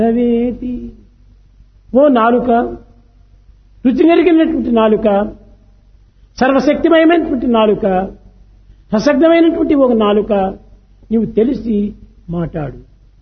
రవేతి ఓ నాలుక రుచి నెరిగినటువంటి నాలుక సర్వశక్తిమయమైనటువంటి నాలుక సశక్తమైనటువంటి ఒక నాలుక నీవు తెలిసి మాట్లాడు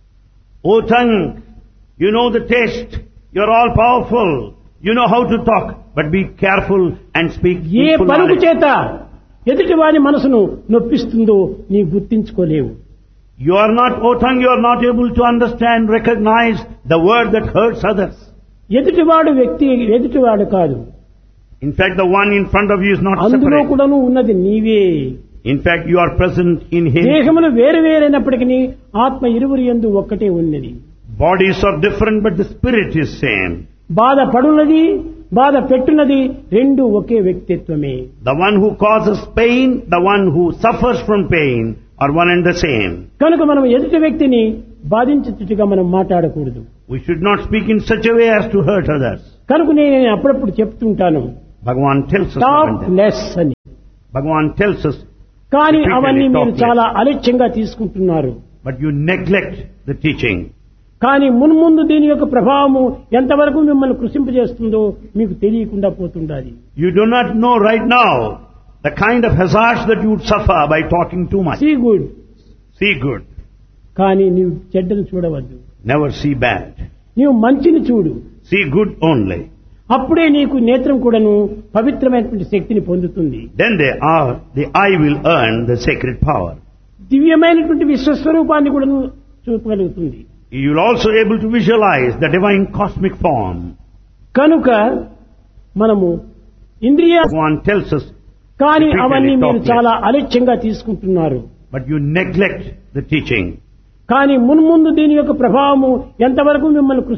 O tongue, you know the taste. You're all powerful. You know how to talk. But be careful and speak A peaceful పలుకు knowledge. చేత ఎదుటి వాని మనసును నొప్పిస్తుందో నీ గుర్తించుకోలేవు You are not, O tongue, you are not able to understand, recognize the word that hurts others. ఎదుటివాడు వ్యక్తి ఎదుటివాడు కాదు In fact, the one in front of you is not అందులో separate. కూడాను ఉన్నది నీవే In fact, you are present in Him. దేహములు వేరు వేరైనప్పటికీ ఆత్మ ఇరువురి ఎందు ఒక్కటే ఉన్నది Bodies are different, but the spirit is same. బాధ పడున్నది బాధ పెట్టున్నది రెండు ఒకే వ్యక్తిత్వమే The one who causes pain, the one who suffers from pain are one and the same. కనుక మనం ఎదుటి వ్యక్తిని బాధించేట్టుగా మనం మాట్లాడకూడదు We should not speak in such a way as to hurt others. కనుక నేను అప్పుడప్పుడు చెప్తుంటాను Bhagavan tells us talk about that. Less అని Bhagavan tells us, కానీ Repeatedly అవన్నీ talk మీరు less. చాలా అలక్ష్యంగా తీసుకుంటున్నారు but you neglect the teaching. కానీ మున్ముందు దీని యొక్క ప్రభావము ఎంతవరకు మిమ్మల్ని కృషింపజేస్తుందో మీకు తెలియకుండా పోతుండాలి You do not know right now the kind of hazards that you would suffer by talking too much. See good See good, కానీ నీవు చెడ్డను చూడవద్దు never see bad. నీవు మంచిని చూడు See good only. అప్పుడే నీకు నేత్రం కూడాను పవిత్రమైనటువంటి శక్తిని పొందుతుంది Then they are, the eye will earn the sacred power. దివ్యమైనటువంటి విశ్వస్వరూపాన్ని కూడాను చూపగలుగుతుంది You will also able to visualize the divine cosmic form. కనుక మనము ఇంద్రియ Bhagavan tells us, కానీ Repeatedly అవన్నీ talk మీరు less. చాలా అలక్ష్యంగా తీసుకుంటున్నారు but you neglect the teaching. కానీ మున్ముందు దీని యొక్క ప్రభావము ఎంతవరకు మిమ్మల్ని